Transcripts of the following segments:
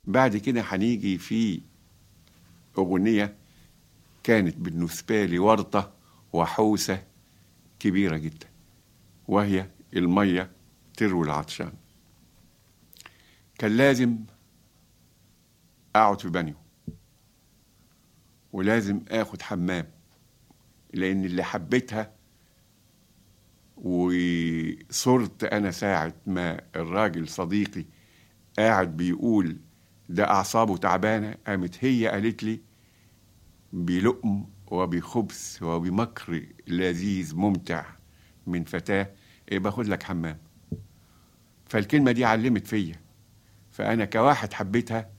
بعد كده هنيجي في أغنية كانت بالنسبة لي ورطة وحوسة كبيرة جدا وهي المية تروي العطشان كان لازم أقعد في بانيو ولازم آخد حمام لأن اللي حبيتها وصرت أنا ساعة ما الراجل صديقي قاعد بيقول ده أعصابه تعبانة قامت هي قالت لي بلقم وبخبز وبمكر لذيذ ممتع من فتاة إيه باخد لك حمام فالكلمة دي علمت فيا فأنا كواحد حبيتها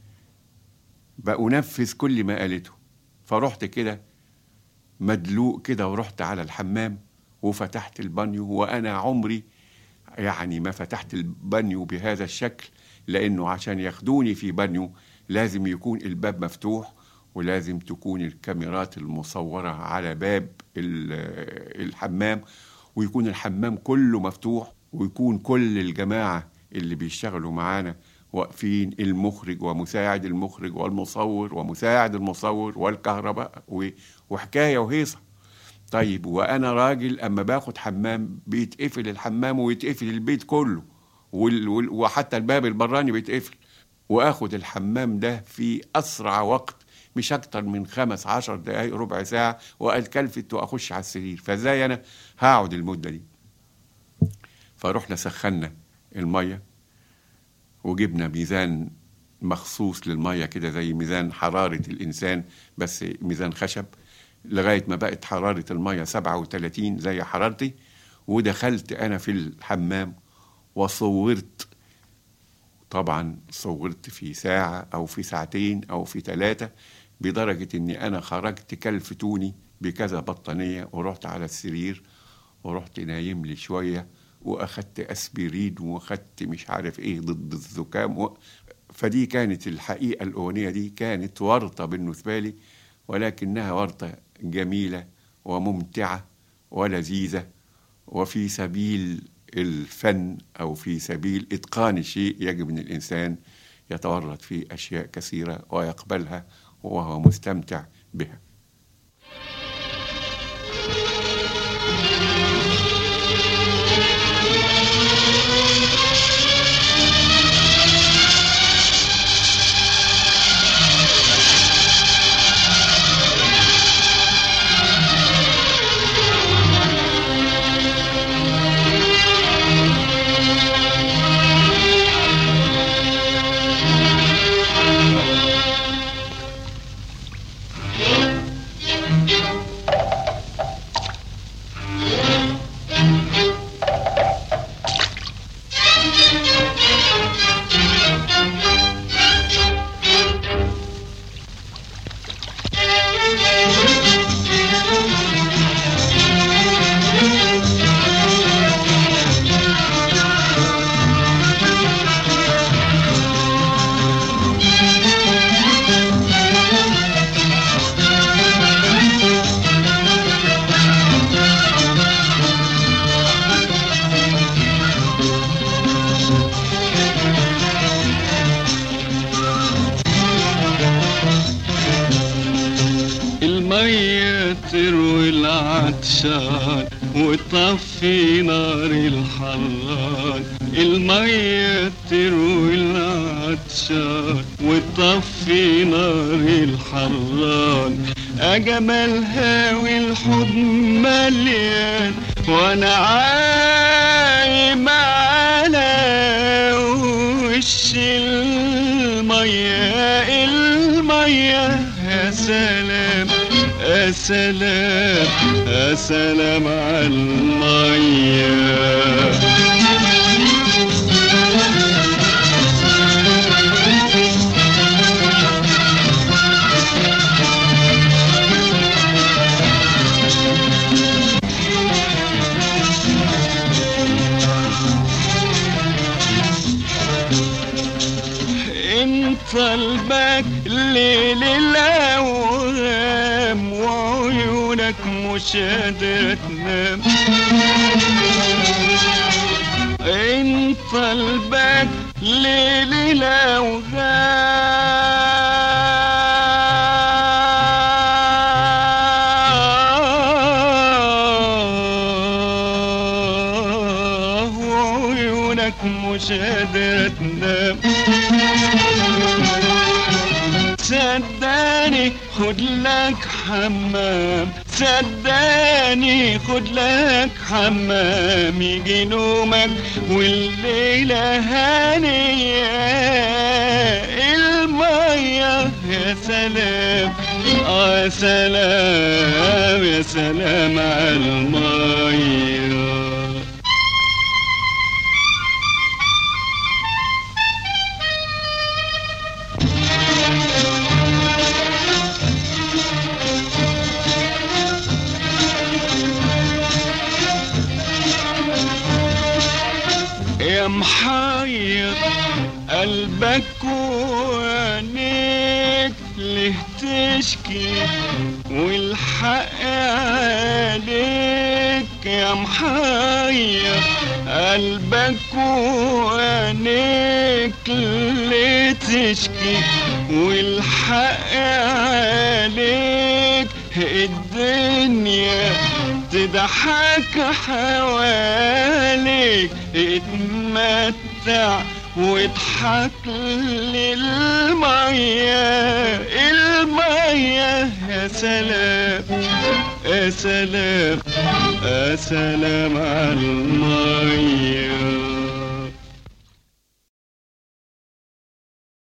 بأنفذ كل ما قالته فرحت كده مدلوق كده ورحت على الحمام وفتحت البانيو وأنا عمري يعني ما فتحت البانيو بهذا الشكل لأنه عشان ياخدوني في بانيو لازم يكون الباب مفتوح ولازم تكون الكاميرات المصورة على باب ال- الحمام ويكون الحمام كله مفتوح ويكون كل الجماعة اللي بيشتغلوا معانا واقفين المخرج ومساعد المخرج والمصور ومساعد المصور والكهرباء و- وحكاية وهيصة طيب وأنا راجل أما باخد حمام بيتقفل الحمام ويتقفل البيت كله وال- وال- وحتى الباب البراني بيتقفل واخد الحمام ده في اسرع وقت مش اكتر من خمس عشر دقايق ربع ساعة والكلفت واخش على السرير فازاي انا هقعد المدة دي فروحنا سخنا المية وجبنا ميزان مخصوص للمية كده زي ميزان حرارة الإنسان بس ميزان خشب لغاية ما بقت حرارة المية 37 زي حرارتي ودخلت أنا في الحمام وصورت طبعا صورت في ساعة أو في ساعتين أو في ثلاثة بدرجة إني أنا خرجت كلفتوني بكذا بطانية ورحت على السرير ورحت نايم لي شوية وأخدت أسبرين وأخدت مش عارف إيه ضد الزكام و... فدي كانت الحقيقة الأغنية دي كانت ورطة بالنسبة لي ولكنها ورطة جميلة وممتعة ولذيذة وفي سبيل الفن أو في سبيل إتقان الشيء يجب أن الإنسان يتورط في أشياء كثيرة ويقبلها وهو مستمتع بها المية تروي العطشان وتطفي نار الحران المية تروي العطشان وتطفي نار الحران أجملها والحضن مليان وأنا عايم على وش المية المية يا سلام يا سلام يا سلام على المية انت البك ليل الاوهام وعيونك مش قادرة تنام انت البك ليل الاوهام مش قادر تنام صدقني خد لك حمام صدقني خد لك حمام يجي نومك والليلة هانية المية يا سلام اه يا سلام يا سلام على المية يا محير قلبك وعينيك ليه تشكي والحق عليك يا محير قلبك وعينيك ليه تشكي والحق عليك الدنيا تضحك حواليك اتمتع واضحك للمية المية يا سلام يا سلام يا سلام على المية